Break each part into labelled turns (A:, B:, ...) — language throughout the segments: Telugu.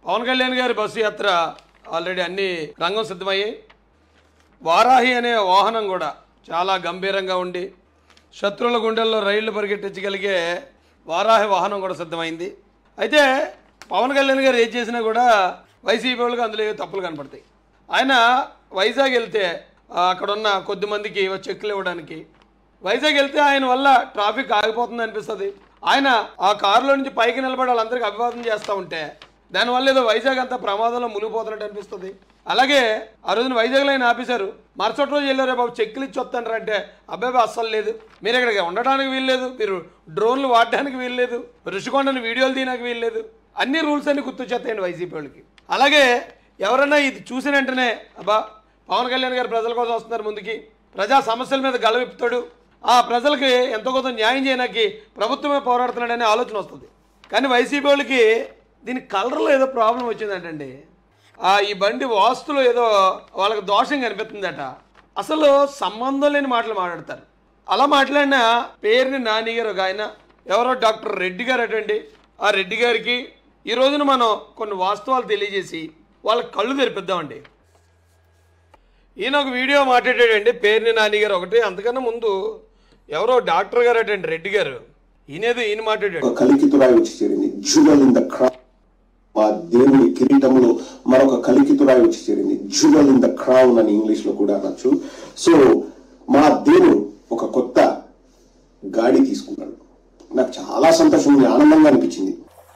A: పవన్ కళ్యాణ్ గారి బస్సు యాత్ర ఆల్రెడీ అన్ని రంగం సిద్ధమయ్యాయి వారాహి అనే వాహనం కూడా చాలా గంభీరంగా ఉండి శత్రువుల గుండెల్లో రైళ్లు పరిగెట్టించగలిగే వారాహి వాహనం కూడా సిద్ధమైంది అయితే పవన్ కళ్యాణ్ గారు ఏం చేసినా కూడా వైసీపీ వాళ్ళకి అందులో ఏవో తప్పులు కనపడతాయి ఆయన వైజాగ్ వెళ్తే ఆ, అక్కడున్న కొద్ది మందికి చెక్కులు ఇవ్వడానికి వైజాగ్ వెళ్తే ఆయన వల్ల ట్రాఫిక్ ఆగిపోతుంది అనిపిస్తుంది ఆయన ఆ కారులో నుంచి పైకి నిలబడి వాళ్ళందరికీ అభివాదం చేస్తూ ఉంటే దానివల్ల ఏదో వైజాగ్ అంతా ప్రమాదంలో మునిగిపోతున్నట్టు అనిపిస్తుంది అలాగే ఆ రోజున వైజాగ్లో ఆయన ఆపేశారు మరుసటి రోజు వెళ్ళారు బాబు చెక్కులు ఇచ్చి వస్తాంటారు అంటే అబ్బాయి అస్సలు లేదు మీరు ఇక్కడికి ఉండడానికి వీల్లేదు మీరు డ్రోన్లు వాడడానికి వీల్లేదు ఋషికొండని వీడియోలు తీయడానికి వీల్లేదు అన్ని రూల్స్ అన్ని గుర్తొచ్చేస్తాయండి వైసీపీ వాళ్ళకి అలాగే ఎవరైనా ఇది చూసిన వెంటనే అబ్బా పవన్ కళ్యాణ్ గారు ప్రజల కోసం వస్తున్నారు ముందుకి ప్రజా సమస్యల మీద గలవిప్పుతాడు ఆ ప్రజలకి ఎంతో కొంత న్యాయం చేయడానికి ప్రభుత్వమే పోరాడుతున్నాడనే ఆలోచన వస్తుంది కానీ వైసీపీ వాళ్ళకి దీని కలర్లో ఏదో ప్రాబ్లం వచ్చిందంటండి ఆ ఈ బండి వాస్తులో ఏదో వాళ్ళకి దోషం కనిపిస్తుందట అసలు సంబంధం లేని మాటలు మాట్లాడతారు అలా మాట్లాడిన పేరుని నాని గారు ఒక ఆయన ఎవరో డాక్టర్ రెడ్డి గారు అటండి ఆ రెడ్డి గారికి ఈ రోజున మనం కొన్ని వాస్తవాలు తెలియజేసి వాళ్ళ కళ్ళు తెరిపిద్దామండి ఈయన ఒక వీడియో మాట్లాడాడండి పేరుని నాని గారు ఒకటి అంతకన్నా ముందు ఎవరో డాక్టర్ గారు అటండి రెడ్డి గారు ఈయనేదో ఈయన మాట్లాడాడు
B: ఒక కలికితురాయి వచ్చి చేరింది జువల్ ఇన్ ద క్రౌన్ మా దేవుని కిరీటంలో మరొక కలికితురాయి వచ్చి చేరింది జువల్ ఇన్ ద క్రౌన్ అని ఇంగ్లీష్ లో కూడా అనొచ్చు సో మా దేవుడు ఒక కొత్త గాడి తీసుకున్నాడు నాకు చాలా సంతోషం ఉంది ఆనందంగా అనిపించింది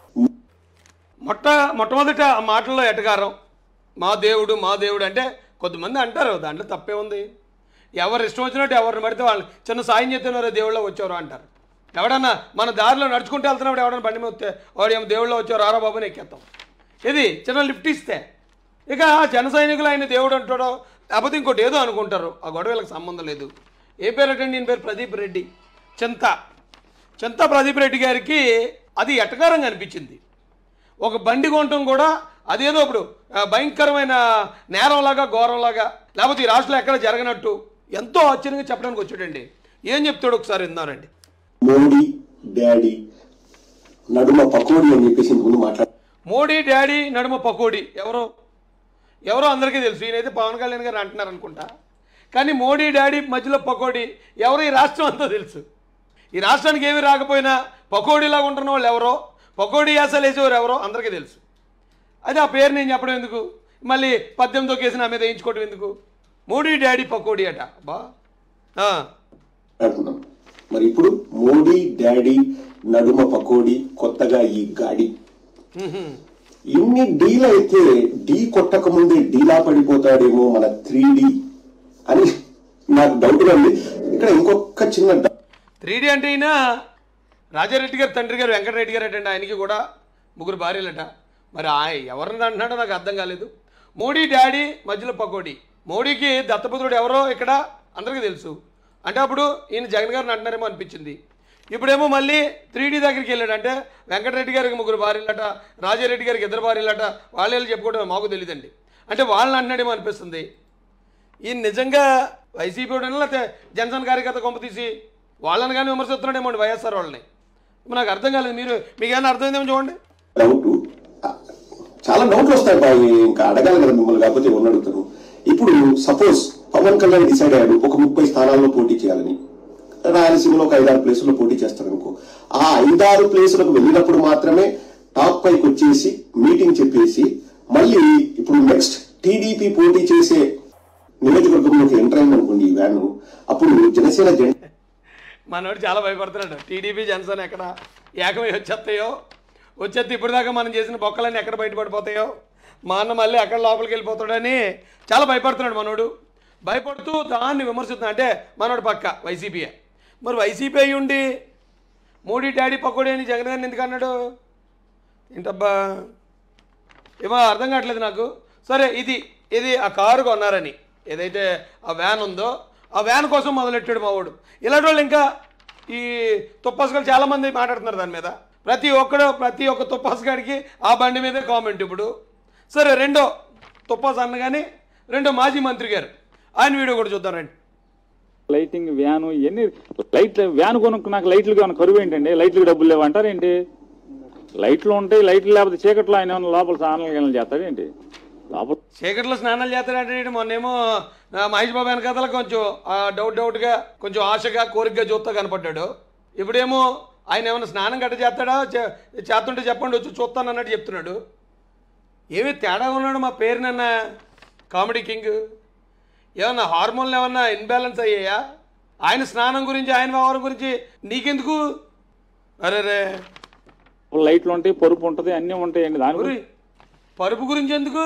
A: మొట్ట మొట్టమొదట ఆ మాటల్లో ఎటకారం మా దేవుడు మా దేవుడు అంటే కొద్దిమంది అంటారు దాంట్లో తప్పే ఉంది ఎవరు ఇష్టం వచ్చినట్టు ఎవరిని పడితే వాళ్ళు చిన్న సాయం చేస్తున్నారో దేవుళ్ళో వచ్చారు అంటారు ఎవడన్నా మన దారిలో నడుచుకుంటూ వెళ్తున్నప్పుడు ఎవడన్నా బండి మీద వస్తే వాడు ఏమో దేవుళ్ళో వచ్చారు ఆరా బాబుని ఎక్కేస్తాం ఇది చిన్న లిఫ్ట్ ఇస్తే ఇక జన సైనికులు ఆయన దేవుడు అంటాడో లేకపోతే ఇంకోటి ఏదో అనుకుంటారు ఆ గొడవలకు సంబంధం లేదు ఏ పేరు అంటే నేను పేరు ప్రదీప్ రెడ్డి చింత చింత ప్రదీప్ రెడ్డి గారికి అది ఎటకారంగా అనిపించింది ఒక బండి కొనటం కూడా అదేదో ఇప్పుడు ఆ, భయంకరమైన నేరంలాగా ఘోరంలాగా లేకపోతే ఈ రాష్ట్రంలో ఎక్కడ జరగనట్టు ఎంతో ఆశ్చర్యంగా చెప్పడానికి వచ్చాడండి ఏం చెప్తాడు ఒకసారి విందానండి
B: మోడీ డాడీ నడుమ పకోడీ అని చెప్పేసి ఇంతకు ముందు మాట్లాడు
A: మోడీ డాడీ నడుమ పకోడీ ఎవరో ఎవరో అందరికీ తెలుసు ఈయనైతే పవన్ కళ్యాణ్ గారు అంటున్నారు అనుకుంటా కానీ మోడీ డాడీ మధ్యలో పకోడీ ఎవరో ఈ రాష్ట్రం అంతా తెలుసు ఈ రాష్ట్రానికి ఏమి రాకపోయినా పకోడీలాగా ఉంటున్న వాళ్ళు ఎవరో పకోడీ యాసలు వేసేవారు ఎవరో అందరికీ తెలుసు అదే ఆ పేరు నేను చెప్పడం ఎందుకు మళ్ళీ పద్దెనిమిదో కేసు నా మీద వేయించుకోవడం ఎందుకు మోడీ డాడీ పకోడీ అట బా ఆ.
B: మాట్లాడుతున్నాం మరి ఇప్పుడు మోడీ డాడీ నడుమ పకోడీ కొత్తగా ఈ గాడి ఇన్ని డీల్ అయితే డీ కొట్టక ముందే డీలా పడిపోతాడేమో మన త్రీ అని నాకు డౌట్ ఉంది ఇక్కడ ఇంకొక చిన్న డౌట్
A: త్రీ డీ అంటే ఈయన రాజారెడ్డి గారు తండ్రి గారు వెంకటరెడ్డి గారు అంటే ఆయనకి కూడా ముగ్గురు భార్యలట మరి ఆ ఎవరిని అంటున్నాడో నాకు అర్థం కాలేదు మోడీ డాడీ మధ్యలో పకోడీ మోడీకి దత్తపుత్రుడు ఎవరో ఇక్కడ అందరికీ తెలుసు అంటే అప్పుడు ఈయన జగన్ గారిని అంటున్నారేమో అనిపించింది ఇప్పుడేమో మళ్ళీ త్రీ డీ దగ్గరికి వెళ్ళాడు అంటే వెంకటరెడ్డి గారికి ముగ్గురు భార్యలట రాజారెడ్డి గారికి ఇద్దరు భార్యలట వాళ్ళు వెళ్ళి చెప్పుకోవడం మాకు తెలియదండి అంటే వాళ్ళని అంటున్నాడేమో అనిపిస్తుంది ఈయన నిజంగా వైసీపీ వాడనా లేకపోతే జనసేన కార్యకర్త కొంప తీసి వాళ్ళని కానీ విమర్శిస్తున్నాడేమో అండి వైఎస్ఆర్ వాళ్ళని ఇప్పుడు నాకు అర్థం కాలేదు మీరు మీకు ఏమైనా అర్థమైందేమో చూడండి
B: డౌట్ చాలా డౌట్లు వస్తాయి బాయ్ ఇంకా అడగాలి కదా మిమ్మల్ని కాకపోతే ఎవరిని అడుగుతారు ఇప్పుడు సపోజ్ పవన్ కళ్యాణ్ డిసైడ్ అయ్యాడు ఒక ముప్పై స్థానాల్లో పోటీ చేయాలని రాయలసీమలో ఒక ఐదారు ప్లేసుల్లో పోటీ చేస్తారు అనుకో ఆ ఐదారు ప్లేసులకు వెళ్ళినప్పుడు మాత్రమే టాప్ పైకి వచ్చేసి మీటింగ్ చెప్పేసి మళ్ళీ ఇప్పుడు నెక్స్ట్ టీడీపీ పోటీ చేసే నియోజకవర్గంలోకి ఎంటర్ అయింది అనుకోండి ఈ వ్యాన్ అప్పుడు జనసేన జెండా
A: మనోడు చాలా భయపడుతున్నాడు టీడీపీ జనసేన ఎక్కడ ఏకమై వచ్చేస్తాయో వచ్చేస్తే ఇప్పటిదాకా మనం చేసిన బొక్కలన్నీ ఎక్కడ బయటపడిపోతాయో మా అన్న మళ్ళీ ఎక్కడ లోపలికి వెళ్ళిపోతాడని చాలా భయపడుతున్నాడు మనోడు భయపడుతూ దాన్ని విమర్శిస్తున్నాడు అంటే మనోడు పక్క వైసీపీయే మరి వైసీపీ అయి ఉండి మోడీ డాడీ పకోడీ అని జగన్ గారిని ఎందుకు అన్నాడు ఏంటబ్బా ఏమో అర్థం కావట్లేదు నాకు సరే ఇది ఇది ఆ కారు కొన్నారని ఏదైతే ఆ వ్యాన్ ఉందో ఆ వ్యాన్ కోసం మొదలెట్టాడు మా వాడు ఇలాంటి వాళ్ళు ఇంకా ఈ తుప్పాసుగాలు చాలామంది మాట్లాడుతున్నారు దాని మీద ప్రతి ఒక్కడు ప్రతి ఒక్క తుప్పాసుగాడికి ఆ బండి మీదే కామెంట్ ఇప్పుడు సరే రెండో తుప్పాసు అన్న కానీ రెండో మాజీ మంత్రి గారు ఆయన వీడియో కూడా చూద్దాం రండి
C: లైటింగ్ వ్యాన్ ఇవన్నీ లైట్ వ్యాన్ కొనుక్కు నాకు లైట్లకు ఏమైనా కరువు ఏంటండి లైట్లకు డబ్బులు లేవు అంటారేంటి లైట్లు ఉంటాయి లైట్లు లేకపోతే చీకట్లో ఆయన ఏమన్నా లోపల స్నానాలు గిన్నెలు చేస్తాడు ఏంటి లోపల
A: చీకట్లో స్నానాలు చేస్తాడంటే మొన్నేమో ఆ, మహేష్ బాబు వెనకాతల కొంచెం ఆ, డౌట్ డౌట్గా కొంచెం ఆశగా కోరికగా చూస్తా కనపడ్డాడు ఇప్పుడేమో ఆయన ఏమైనా స్నానం గట్ట చేస్తాడా చే- చేస్తుంటే చెప్పండి వచ్చి చూస్తాను అన్నట్టు చెప్తున్నాడు ఏమి తేడా ఉన్నాడు మా పేరునన్న కామెడీ కింగ్ ఏమన్నా హార్మోన్లు ఏమన్నా ఇన్బ్యాలెన్స్ అయ్యాయా ఆయన స్నానం గురించి ఆయన వ్యవహారం గురించి నీకెందుకు అరే రే
C: లైట్లు ఉంటాయి పరుపు ఉంటుంది అన్నీ ఉంటాయండి దాని
A: ఒరేయ్,
C: గురించి
A: పరుపు గురించి ఎందుకు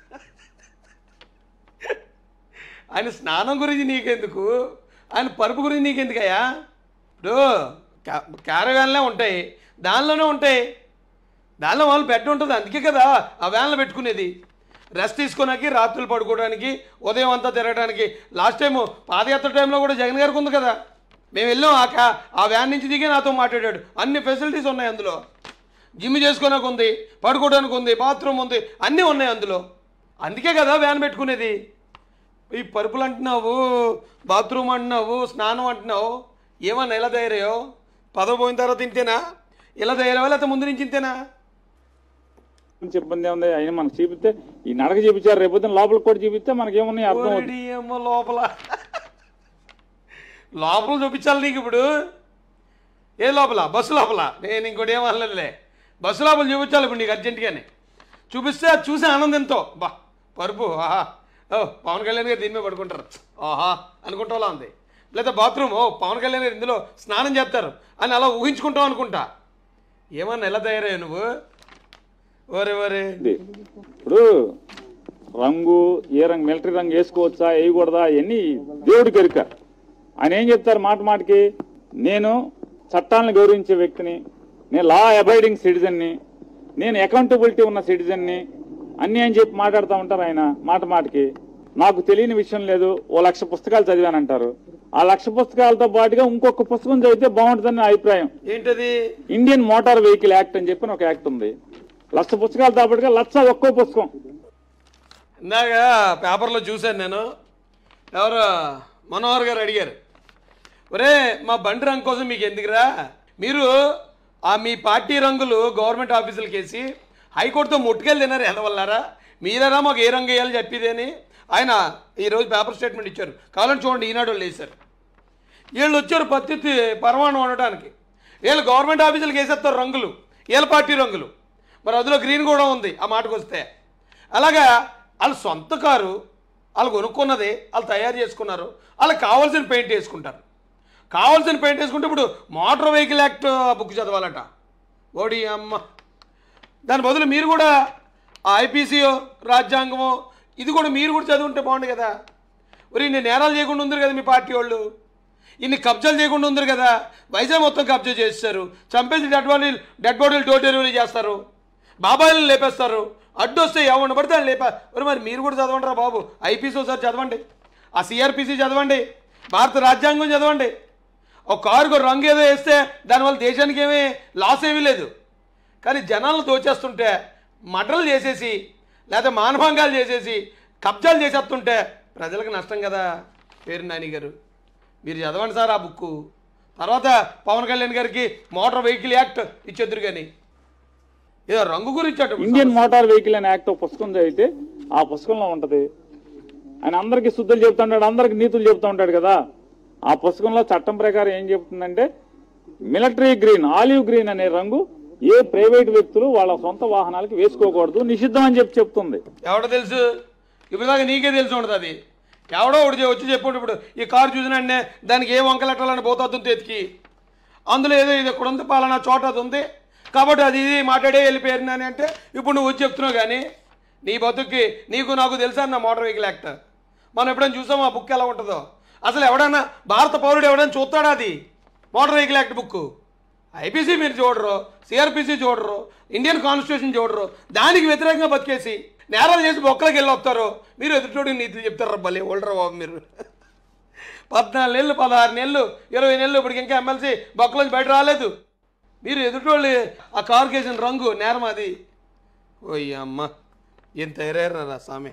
A: ఆయన స్నానం గురించి నీకెందుకు ఆయన పరుపు గురించి నీకెందుకయ్యా ఇప్పుడు క్యా- క్యారవాన్లే ఉంటాయి దానిలోనే ఉంటాయి దానిలో వాళ్ళు బెడ్ ఉంటుంది అందుకే కదా ఆ వ్యాన్లో పెట్టుకునేది రెస్ట్ తీసుకోవడానికి రాత్రులు పడుకోవడానికి ఉదయం అంతా తిరగడానికి లాస్ట్ టైం పాదయాత్ర టైంలో కూడా జగన్ గారికి ఉంది కదా మేము వెళ్ళాం ఆ క్యా ఆ వ్యాన్ నుంచి దిగి నాతో మాట్లాడాడు అన్ని ఫెసిలిటీస్ ఉన్నాయి అందులో జిమ్ చేసుకోవడానికి ఉంది పడుకోవడానికి ఉంది బాత్రూమ్ ఉంది అన్నీ ఉన్నాయి అందులో అందుకే కదా వ్యాన్ పెట్టుకునేది ఈ పరుపులు అంటున్నావు బాత్రూమ్ అంటున్నావు స్నానం అంటున్నావు ఏమన్నా ఎలా తయారయ్యో పదవి పోయిన తర్వాత ఇంతేనా ఇలా తయారవా లేకపోతే ముందు నుంచి ఇంతేనా
C: గురించి ఇబ్బంది ఏముంది ఆయన మనకు చూపిస్తే ఈ నడక చూపించారు రేపు పొద్దున్న లోపలికి కూడా చూపిస్తే మనకేమున్నాయి అర్థం అవుతుంది
A: ఓడి ఏమో లోపల లోపల చూపించాలి నీకు ఇప్పుడు ఏ లోపల బస్సు లోపల నేను ఇంకోటి ఏం అనలేదులే బస్సు లోపల చూపించాలి ఇప్పుడు నీకు అర్జెంటుగానే చూపిస్తే అది చూసి ఆనందంతో బా పరుపు ఆహా ఓ పవన్ కళ్యాణ్ గారు దీని మీద పడుకుంటారు ఆహా అనుకుంటా ఉంది లేదా బాత్రూమ్ ఓ పవన్ కళ్యాణ్ గారు ఇందులో స్నానం చేస్తారు అని అలా ఊహించుకుంటాం అనుకుంటా ఏమన్నా ఎలా తయారయ్యావు నువ్వు ఓరే ఓరే
C: ఉంది. ఇప్పుడు రంగు ఏ రంగు మిలిటరీ రంగు వేసుకోవచ్చా వేయకూడదా అవన్నీ దేవుడికి ఎరుక ఆయన ఏం చెప్తారు మాట మాటకి నేను చట్టాలను గౌరవించే వ్యక్తిని నేను లా అబైడింగ్ సిటిజన్ని నేను అకౌంటబిలిటీ ఉన్న సిటిజన్ని అన్నీ అని చెప్పి మాట్లాడుతూ ఉంటారు ఆయన మాట మాటకి నాకు తెలియని విషయం లేదు ఓ లక్ష పుస్తకాలు చదివానంటారు ఆ లక్ష పుస్తకాలతో పాటుగా ఇంకొక పుస్తకం చదివితే బాగుంటుందని నా అభిప్రాయం
A: ఏంటది
C: ఇండియన్ మోటార్ వెహికల్ యాక్ట్ అని చెప్పి ఒక యాక్ట్ ఉంది లక్ష పుస్తకాలతో పాటుగా లక్ష ఒక్కో పుస్తకం
A: ఇందాక పేపర్లో చూశాను నేను ఎవరు మనోహర్ గారు అడిగారు ఒరే మా బండి రంగు కోసం మీకు ఎందుకురా మీరు ఆ మీ పార్టీ రంగులు గవర్నమెంట్ ఆఫీసులకి వేసి హైకోర్టుతో ముట్టుకెళ్ళి తిన్నారు ఎదవల్లారా మీరేరా మాకు ఏ రంగు వేయాలని చెప్పేదని ఆయన ఈరోజు పేపర్ స్టేట్మెంట్ ఇచ్చారు కావాలని చూడండి ఈనాడు వాళ్ళు వేశారు వీళ్ళు వచ్చారు పత్తి పరమాణం అనడానికి వీళ్ళు గవర్నమెంట్ ఆఫీసులకు వేసేస్తారు రంగులు వీళ్ళ పార్టీ రంగులు మరి అందులో గ్రీన్ కూడా ఉంది ఆ మాటకు వస్తే అలాగా వాళ్ళ సొంత కారు వాళ్ళు కొనుక్కున్నది వాళ్ళు తయారు చేసుకున్నారు వాళ్ళకి కావాల్సిన పెయింట్ వేసుకుంటారు కావాల్సిన పెయింట్ వేసుకుంటే ఇప్పుడు మోటార్ వెహికల్ యాక్ట్ బుక్ చదవాలట ఓడి అమ్మ దాని బదులు మీరు కూడా ఆ ఐపీసీయో రాజ్యాంగమో ఇది కూడా మీరు కూడా చదువుంటే బాగుండు కదా మరి ఇన్ని నేరాలు చేయకుండా ఉంది కదా మీ పార్టీ వాళ్ళు ఇన్ని కబ్జాలు చేయకుండా ఉంది కదా వైజాగ్ మొత్తం కబ్జా చేస్తారు చంపేసి డెడ్ బాడీలు డెడ్ బాడీలు డోర్ డెలివరీ చేస్తారు బాబాయిలను లేపేస్తారు అడ్డు వస్తే ఎవరిని పడితే వాళ్ళు లేపా మరి మరి మీరు కూడా చదవండి రా బాబు ఐపీసీ ఒకసారి చదవండి ఆ సిఆర్పిసి చదవండి భారత రాజ్యాంగం చదవండి ఒక కారుకు రంగు ఏదో వేస్తే దానివల్ల దేశానికి ఏమీ లాస్ ఏమీ లేదు కానీ జనాలను దోచేస్తుంటే మటలు చేసేసి లేదా మానభంగాలు చేసేసి కబ్జాలు చేసేస్తుంటే ప్రజలకు నష్టం కదా పేరు నాని గారు మీరు చదవండి సార్ ఆ బుక్కు తర్వాత పవన్ కళ్యాణ్ గారికి మోటార్ వెహికల్ యాక్ట్ ఇచ్చేద్దరు కానీ ఏదో రంగు గురించి అటు
C: ఇండియన్ మోటార్ వెహికల్ అనే యాక్ట్ ఒక పుస్తకం చదివితే ఆ పుస్తకంలో ఉంటది ఆయన అందరికీ శుద్ధులు చెప్తా ఉంటాడు అందరికి నీతులు చెప్తా ఉంటాడు కదా ఆ పుస్తకంలో చట్టం ప్రకారం ఏం చెప్తుందంటే మిలిటరీ గ్రీన్ ఆలివ్ గ్రీన్ అనే రంగు ఏ ప్రైవేట్ వ్యక్తులు వాళ్ళ సొంత వాహనాలకు వేసుకోకూడదు నిషిద్ధం అని చెప్పి చెప్తుంది
A: ఎవడో తెలుసు ఇప్పుడు దాకా నీకే తెలిసి ఉండదు అది ఎవడో ఒకటి వచ్చి చెప్పుడు ఇప్పుడు ఈ కారు చూసినంటే దానికి ఏ వంకలెట్టాలని పోతుంది ఎతికి అందులో ఏదో ఇది ఇక్కడ ఉంది పలానా చోట అది ఉంది కాబట్టి అది ఇది మాట్లాడే వెళ్ళిపోయారు అని అంటే ఇప్పుడు నువ్వు వచ్చి చెప్తున్నావు కానీ నీ బతుక్కి నీకు నాకు తెలుసా నా మోటార్ వెహికల్ యాక్ట్ మనం ఎప్పుడైనా చూసాం ఆ బుక్ ఎలా ఉంటుందో అసలు ఎవడన్నా భారత పౌరుడు ఎవడైనా చూస్తాడా అది motor vehicle act book IPC మీరు చూడరు సిఆర్పిసి చూడరు ఇండియన్ కాన్స్టిట్యూషన్ చూడరు దానికి వ్యతిరేకంగా బతికేసి నేరాలు చేసి బొక్కలకి వెళ్ళి వస్తారు మీరు ఎదుటోడికి నీతులు చెప్తారు భలే ఓల్డరా బాబు మీరు పద్నాలుగు నెలలు పదహారు నెలలు ఇరవై నెలలు ఇప్పటికి ఇంకా ఎమ్మెల్సీ బొక్కలోంచి బయట రాలేదు మీరు ఎదుటోళ్ళు ఆ కారు కేసిన రంగు నేరం అది ఓయ్య అమ్మ ఎంత ఎరేరా స్వామి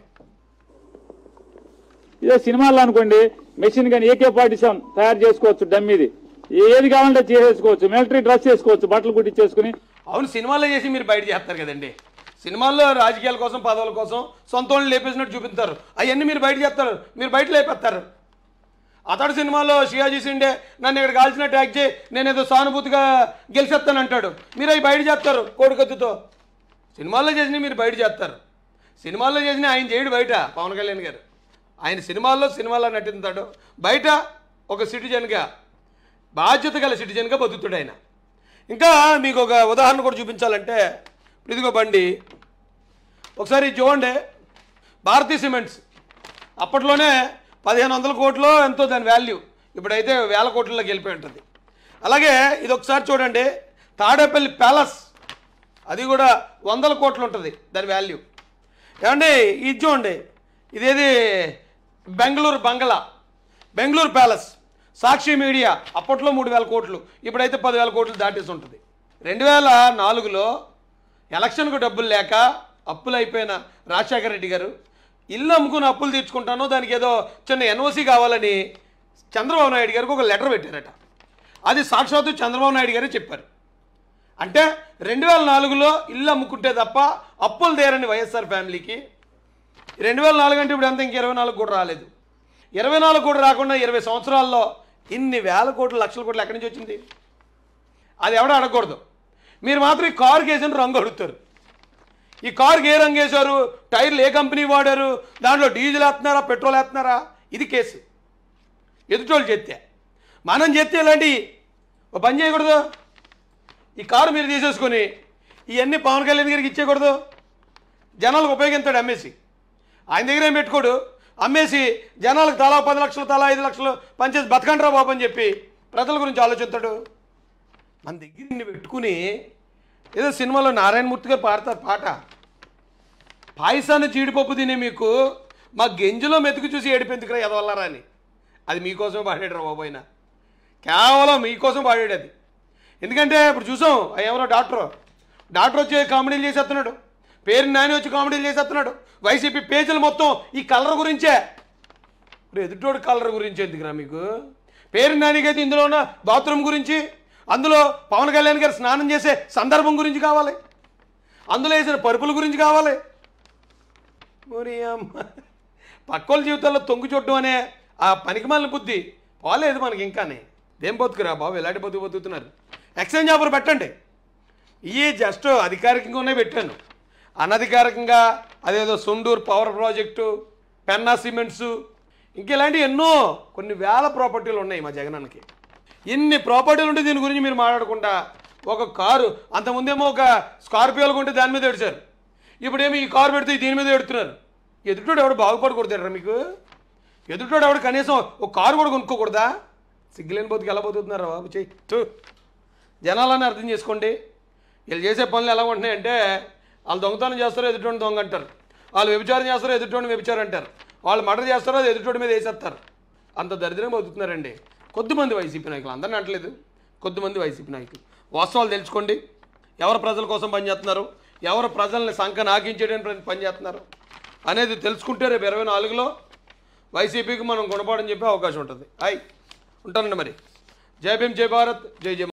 C: ఇదే సినిమాల్లో అనుకోండి మెషిన్ కానీ ఏకే ఫార్టీ సెవెన్ తయారు చేసుకోవచ్చు డమ్మీది ఏది కావాలంటే చేసేసుకోవచ్చు మిలిటరీ డ్రెస్ చేసుకోవచ్చు బట్టలు కుట్టించేసుకుని
A: అవును సినిమాల్లో చేసి మీరు బయట చేస్తారు కదండి సినిమాల్లో రాజకీయాల కోసం పదవుల కోసం సొంత వాళ్ళు లేపేసినట్టు చూపిస్తారు అవన్నీ మీరు బయట చేస్తారు మీరు బయట లేపేస్తారు అతడు సినిమాలో షియాజీ సిండే నన్ను ఇక్కడ కాల్చినట్టు యాక్ట్ చేయి నేను ఏదో సానుభూతిగా గెలిచేస్తాను అంటాడు మీరు అవి బయట చేస్తారు కోడికత్తుతో సినిమాల్లో చేసినవి మీరు బయట చేస్తారు సినిమాల్లో చేసిన ఆయన చేయడు బయట పవన్ కళ్యాణ్ గారు ఆయన సినిమాల్లో సినిమాల్లో నటిస్తాడు బయట ఒక సిటిజన్గా బాధ్యత గల సిటిజన్గా బతుకుతాడు ఆయన ఇంకా మీకు ఒక ఉదాహరణ కూడా చూపించాలంటే ఇదిగో బండి ఒకసారి ఇది చూడండి భారతీయ సిమెంట్స్ అప్పట్లోనే పదిహేను వందల కోట్లు ఎంతో దాని వాల్యూ ఇప్పుడైతే వేల కోట్లలోకి వెళ్ళిపోయి ఉంటుంది అలాగే ఇది ఒకసారి చూడండి తాడేపల్లి ప్యాలెస్ అది కూడా వందల కోట్లు ఉంటుంది దాని వాల్యూ ఏమండి ఇది చూడండి ఇదేది బెంగళూరు బంగ్లా బెంగళూరు ప్యాలెస్ సాక్షి మీడియా అప్పట్లో మూడు వేల కోట్లు ఇప్పుడైతే పదివేల కోట్లు దాటేసి ఉంటుంది రెండు వేల నాలుగులో ఎలక్షన్కు డబ్బులు లేక అప్పులు అయిపోయిన రాజశేఖర రెడ్డి గారు ఇల్లు అమ్ముకుని అప్పులు తీర్చుకుంటాను దానికి ఏదో చిన్న ఎన్ఓసి కావాలని చంద్రబాబు నాయుడు గారికి ఒక లెటర్ పెట్టారట అది సాక్షాత్తు చంద్రబాబు నాయుడు గారే చెప్పారు అంటే రెండు వేల నాలుగులో ఇల్లు అమ్ముకుంటే తప్ప అప్పులు తీరని వైఎస్ఆర్ ఫ్యామిలీకి రెండు వేల నాలుగు అంటే ఇప్పుడు అంత ఇంక ఇరవై నాలుగు కూడా రాలేదు ఇరవై నాలుగు కూడా రాకుండా ఇరవై సంవత్సరాల్లో ఇన్ని వేల కోట్లు లక్షల కోట్లు ఎక్కడి నుంచి వచ్చింది అది ఎవడో అడగకూడదు మీరు మాత్రం ఈ కారుకి వేసిన రంగు అడుగుతారు ఈ కారుకి ఏ రంగు వేశారు టైర్లు ఏ కంపెనీ వాడారు దాంట్లో డీజిల్ వేస్తున్నారా పెట్రోల్ వేస్తున్నారా ఇది కేసు ఎదుటోళ్ళు చేస్తే మనం చేస్తే ఇలాంటి ఓ పని చేయకూడదు ఈ కారు మీరు తీసేసుకొని ఇవన్నీ పవన్ కళ్యాణ్ గారికి ఇచ్చేయకూడదు జనాలకు ఉపయోగిస్తాడు అమ్మేసి ఆయన దగ్గర ఏం పెట్టుకోడు అమ్మేసి జనాలకు తలా పది లక్షలు తలా ఐదు లక్షలు పంచేసి బతకండ్రా బాబు అని చెప్పి ప్రజల గురించి ఆలోచిస్తాడు మన దగ్గర ఇన్ని పెట్టుకుని ఏదో సినిమాలో నారాయణమూర్తి గారు పాడతారు పాట పాయసాన్ని జీడిపప్పు తినే మీకు మా గెంజిలో మెతుకు చూసి ఏడిపెందుకురా ఎదవల్లారా అని అది మీకోసమే పాడాడు రా బాబు ఆయన కేవలం మీకోసం పాడాడు అది ఎందుకంటే ఇప్పుడు చూసాం ఆ ఎవరో డాక్టర్ డాక్టర్ వచ్చి కామెడీలు చేసేస్తున్నాడు పేరు నాని వచ్చి కామెడీలు చేసేస్తున్నాడు వైసీపీ పేజీలు మొత్తం ఈ కలర్ గురించే ఇప్పుడు ఎదుటోడు కలర్ గురించి ఎందుకురా మీకు పేరు నానికైతే ఇందులో ఉన్న బాత్రూమ్ గురించి అందులో పవన్ కళ్యాణ్ గారు స్నానం చేసే సందర్భం గురించి కావాలి అందులో వేసిన పరుపుల గురించి కావాలి మరి అమ్మ పక్కోళ్ళ జీవితాల్లో తొంగు చూడడం అనే ఆ పనికిమాలిన బుద్ధి పోలేదు మనకి ఇంకానే దేం బతుకురా బాబు ఎలాంటి బతుకు బతుకుతున్నారు ఎక్స్చేంజ్ ఆఫర్ పెట్టండి ఇవి జస్ట్ అధికారికంగానే పెట్టాను అనధికారికంగా అదేదో Sandur power project Penna cements ఇంక ఇలాంటివి ఎన్నో కొన్ని వేల ప్రాపర్టీలు ఉన్నాయి మా జగనానికి ఇన్ని ప్రాపర్టీలు ఉంటే దీని గురించి మీరు మాట్లాడకుండా ఒక కారు అంతకుముందేమో ఒక స్కార్పియోలు కొంటే దాని మీద ఏడ్చారు ఇప్పుడేమో ఈ కారు పెడితే దీని మీద ఎడుతున్నారు ఎదుటోడు ఎవడు బాగుపడకూడదు మీకు ఎదుటోడు ఎవడు కనీసం ఒక కారు కూడా కొనుక్కోకూడదా సిగ్గులేని బతుకు ఎలా బతుకుతున్నారా బాబు చెయ్యి చూ జనాలని అర్థం చేసుకోండి వీళ్ళు చేసే పనులు ఎలా ఉంటున్నాయంటే వాళ్ళు దొంగతనం చేస్తారో ఎదుటోడిని దొంగ అంటారు వాళ్ళు వ్యభిచారం చేస్తారో ఎదుటోడిని వ్యభిచారం అంటారు వాళ్ళు మర్డర్ చేస్తారో అది ఎదుటోడి మీద వేసేస్తారు అంత దరిద్రం బతుకుతున్నారండి కొద్దిమంది వైసీపీ నాయకులు అందరిని అంటలేదు కొద్దిమంది వైసీపీ నాయకులు వాస్తవాలు తెలుసుకోండి ఎవరు ప్రజల కోసం పనిచేస్తున్నారు ఎవరు ప్రజల్ని సంఖ నాకించేయడానికి పనిచేస్తున్నారు అనేది తెలుసుకుంటే రేపు ఇరవై నాలుగులో వైసీపీకి మనం గుణపాఠం చెప్పే అవకాశం ఉంటుంది హాయ్ ఉంటానండి మరి జై భీమ్ జై భారత్ జై జై